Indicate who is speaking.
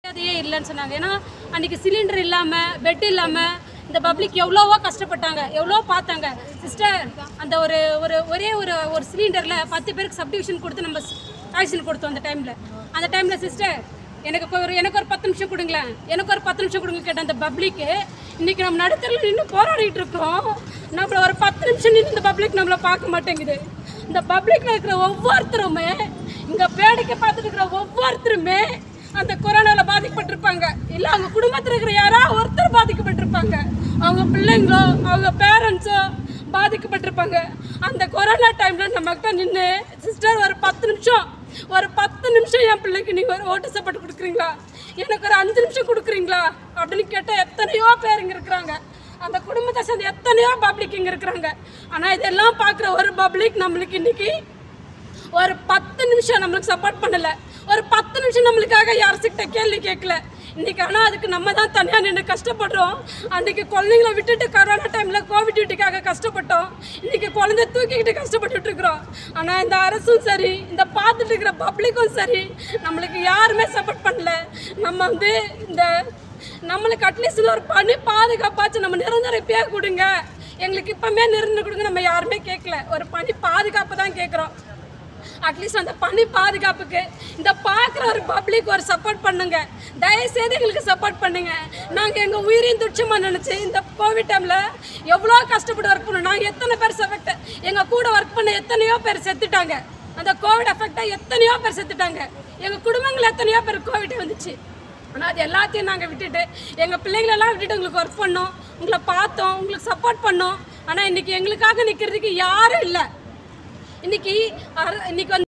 Speaker 1: மரியாதையே இல்லைன்னு சொன்னாங்க ஏன்னா அன்னைக்கு சிலிண்டர் இல்லாமல் பெட் இல்லாமல் இந்த பப்ளிக் எவ்வளோவோ கஷ்டப்பட்டாங்க எவ்வளோ பார்த்தாங்க சிஸ்டர் அந்த ஒரு ஒரு ஒரே ஒரு ஒரு சிலிண்டரில் பத்து பேருக்கு சப்டிவிஷன் கொடுத்து நம்ம ஆக்சிஜன் கொடுத்தோம் அந்த டைமில் அந்த டைமில் சிஸ்டர் எனக்கு கொ- ஒரு எனக்கு ஒரு பத்து நிமிஷம் கொடுங்களேன் எனக்கு ஒரு பத்து நிமிஷம் கொடுங்க கேட்ட அந்த பப்ளிக்கு இன்னைக்கு நம்ம நடுத்தரில் நின்று போராடிட்டு இருக்கோம் நம்மள ஒரு பத்து நிமிஷம் நின்று இந்த பப்ளிக் நம்மளை பார்க்க மாட்டேங்குது இந்த பப்ளிக்ல இருக்கிற ஒவ்வொருத்தருமே இங்க வேடிக்கை பார்த்துட்டு இருக்கிற ஒவ்வொருத்தருமே அந்த கொரோனால பாதிக்கப்பட்டிருப்பாங்க இல்ல அவங்க குடும்பத்தில் இருக்கிற யாரா ஒருத்தர் பாதிக்கப்பட்டிருப்பாங்க அவங்க பிள்ளைங்களோ அவங்க பேரண்ட்ஸோ பாதிக்கப்பட்டிருப்பாங்க அந்த கொரோனா டைம்ல நம்ம கிட்ட நின்று சிஸ்டர் ஒரு பத்து நிமிஷம் ஒரு பத்து நிமிஷம் என் பிள்ளைக்கு நீங்க ஒரு ஓட்டு சப்போர்ட் கொடுக்குறீங்களா எனக்கு ஒரு அஞ்சு நிமிஷம் கொடுக்குறீங்களா அப்படின்னு கேட்டால் எத்தனையோ பேர் இங்க இருக்கிறாங்க அந்த குடும்பத்தை சேர்ந்து எத்தனையோ பப்ளிக் இங்க இருக்கிறாங்க ஆனா இதெல்லாம் பார்க்குற ஒரு பப்ளிக் நம்மளுக்கு இன்னைக்கு ஒரு பத்து நிமிஷம் நம்மளுக்கு சப்போர்ட் பண்ணல ஒரு பத்து நிமிஷம் நம்மளுக்காக யார்கிட்ட கேள்வி கேட்கல இன்னைக்கு ஆனால் அதுக்கு நம்ம தான் தனியாக நின்று கஷ்டப்படுறோம் அன்னைக்கு குழந்தைங்கள விட்டுட்டு கரோனா டைமில் கோவிட் டியூட்டிக்காக கஷ்டப்பட்டோம் இன்னைக்கு குழந்தை தூக்கிக்கிட்டு கஷ்டப்பட்டுட்டு இருக்கிறோம் ஆனால் இந்த அரசும் சரி இந்த பார்த்துட்டு இருக்கிற பப்ளிக்கும் சரி நம்மளுக்கு யாருமே சப்போர்ட் பண்ணல நம்ம வந்து இந்த நம்மளுக்கு அட்லீஸ்ட் ஒரு பணி பாதுகாப்பாச்சும் நம்ம நிரந்தர இப்பயே கொடுங்க எங்களுக்கு இப்பமே நிரந்தரம் கொடுங்க நம்ம யாருமே கேட்கல ஒரு பணி பாதுகாப்பு தான் கேட்குறோம் அட்லீஸ்ட் அந்த பணி பாதுகாப்புக்கு இந்த பார்க்குற ஒரு பப்ளிக் ஒரு சப்போர்ட் பண்ணுங்க தயவுசெய்து எங்களுக்கு சப்போர்ட் பண்ணுங்க நாங்கள் எங்கள் உயிரையும் துச்சமாக நினச்சி இந்த கோவிட் டைமில் எவ்வளோ கஷ்டப்பட்டு ஒர்க் பண்ணோம் நாங்கள் எத்தனை பேர் செஃபெக்ட் எங்கள் கூட ஒர்க் பண்ண எத்தனையோ பேர் செத்துட்டாங்க அந்த கோவிட் எஃபெக்டாக எத்தனையோ பேர் செத்துட்டாங்க எங்கள் குடும்பங்கள் எத்தனையோ பேர் கோவிட் வந்துச்சு ஆனால் அது எல்லாத்தையும் நாங்கள் விட்டுட்டு எங்கள் பிள்ளைங்களெல்லாம் விட்டுட்டு உங்களுக்கு ஒர்க் பண்ணோம் உங்களை பார்த்தோம் உங்களுக்கு சப்போர்ட் பண்ணோம் ஆனால் இன்னைக்கு எங்களுக்காக நிற்கிறதுக்கு யாரும் இல்லை இன்னைக்கு அர- இன்னைக்கு வந்து